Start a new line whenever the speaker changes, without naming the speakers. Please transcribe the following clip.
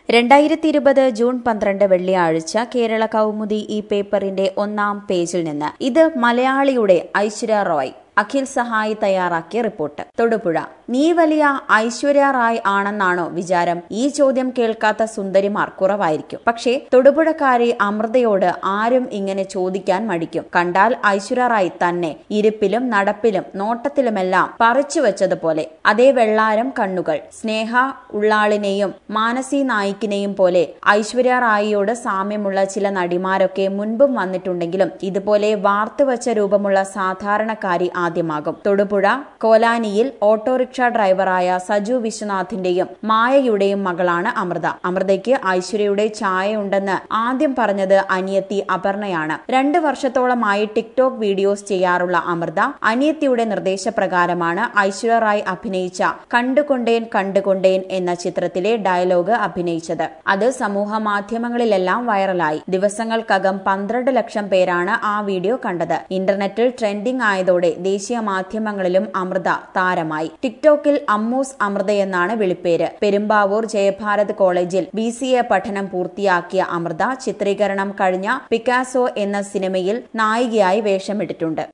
രണ്ടായിരത്തി ഇരുപത് ജൂൺ പന്ത്രണ്ട് വെള്ളിയാഴ്ച കേരള കൗമുദി ഈ പേപ്പറിന്റെ ഒന്നാം പേജിൽ നിന്ന് ഇത് മലയാളിയുടെ ഐശ്വര്യ റോയ് അഖിൽ സഹായി തയ്യാറാക്കിയ റിപ്പോർട്ട് തൊടുപുഴ നീ വലിയ ഐശ്വര്യ റായ് ആണെന്നാണോ വിചാരം ഈ ചോദ്യം കേൾക്കാത്ത സുന്ദരിമാർ കുറവായിരിക്കും പക്ഷേ തൊടുപുഴക്കാരി അമൃതയോട് ആരും ഇങ്ങനെ ചോദിക്കാൻ മടിക്കും കണ്ടാൽ ഐശ്വര്യ റായ് തന്നെ ഇരിപ്പിലും നടപ്പിലും നോട്ടത്തിലുമെല്ലാം പറിച്ചു വെച്ചതുപോലെ അതേ വെള്ളാരം കണ്ണുകൾ സ്നേഹ ഉള്ളാളിനെയും മാനസി നായിക്കിനെയും പോലെ ഐശ്വര്യ റായിയോട് സാമ്യമുള്ള ചില നടിമാരൊക്കെ മുൻപും വന്നിട്ടുണ്ടെങ്കിലും ഇതുപോലെ വാർത്തുവച്ച രൂപമുള്ള സാധാരണക്കാരി ആദ്യമാകും തൊടുപുഴ കോലാനിയിൽ ഓട്ടോറിക്ഷ ഡ്രൈവറായ സജു വിശ്വനാഥിന്റെയും മായയുടെയും മകളാണ് അമൃത അമൃതയ്ക്ക് ഐശ്വര്യയുടെ ഛായയുണ്ടെന്ന് ആദ്യം പറഞ്ഞത് അനിയത്തി അപർണയാണ് രണ്ട് വർഷത്തോളമായി ടിക്ടോക്ക് വീഡിയോസ് ചെയ്യാറുള്ള അമൃത അനിയത്തിയുടെ നിർദ്ദേശപ്രകാരമാണ് ഐശ്വര്യ റായ് അഭിനയിച്ച കണ്ടുകൊണ്ടേൻ കണ്ടുകൊണ്ടേൻ എന്ന ചിത്രത്തിലെ ഡയലോഗ് അഭിനയിച്ചത് അത് സമൂഹ മാധ്യമങ്ങളിലെല്ലാം വൈറലായി ദിവസങ്ങൾക്കകം പന്ത്രണ്ട് ലക്ഷം പേരാണ് ആ വീഡിയോ കണ്ടത് ഇന്റർനെറ്റിൽ ട്രെൻഡിംഗ് ആയതോടെ ദേശീയ മാധ്യമങ്ങളിലും അമൃത താരമായി ടിക്ടോക്കിൽ അമ്മൂസ് അമൃതയെന്നാണ് വിളിപ്പേര് പെരുമ്പാവൂർ ജയഭാരത് കോളേജിൽ ബി സി എ പഠനം പൂർത്തിയാക്കിയ അമൃത ചിത്രീകരണം കഴിഞ്ഞ പിക്കാസോ എന്ന സിനിമയിൽ നായികയായി വേഷമിട്ടിട്ടുണ്ട്